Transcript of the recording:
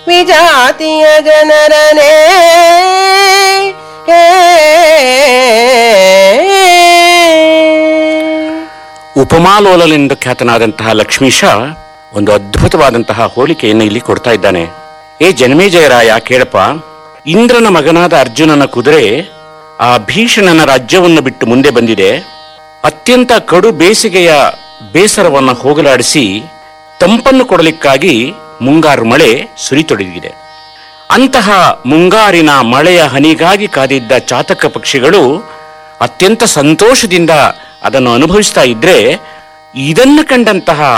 ವಿಜಾತಿಯ ಜನರನೇ ಉಪಮಾಲೋಲನೆಂದು ಖ್ಯಾತನಾದಂತಹ ಲಕ್ಷ್ಮೀಶ ಒಂದು ಅದ್ಭುತವಾದಂತಹ ಹೋಲಿಕೆಯನ್ನು ಇಲ್ಲಿ ಕೊಡ್ತಾ ಇದ್ದಾನೆ ಏ ಜನಮೇಜಯರಾಯ ಕೇಳಪ್ಪ ಇಂದ್ರನ ಮಗನಾದ ಅರ್ಜುನನ ಕುದುರೆ ಆ ಭೀಷಣನ ರಾಜ್ಯವನ್ನು ಬಿಟ್ಟು ಮುಂದೆ ಬಂದಿದೆ ಅತ್ಯಂತ ಕಡು ಬೇಸಿಗೆಯ ಬೇಸರವನ್ನು ಹೋಗಲಾಡಿಸಿ ತಂಪನ್ನು ಕೊಡಲಿಕ್ಕಾಗಿ ಮುಂಗಾರು ಮಳೆ ಸುರಿತೊಡಗಿದೆ ಅಂತಹ ಮುಂಗಾರಿನ ಮಳೆಯ ಹನಿಗಾಗಿ ಕಾದಿದ್ದ ಚಾತಕ ಪಕ್ಷಿಗಳು ಅತ್ಯಂತ ಸಂತೋಷದಿಂದ ಅದನ್ನು ಅನುಭವಿಸ್ತಾ ಇದ್ರೆ ಇದನ್ನು ಕಂಡಂತಹ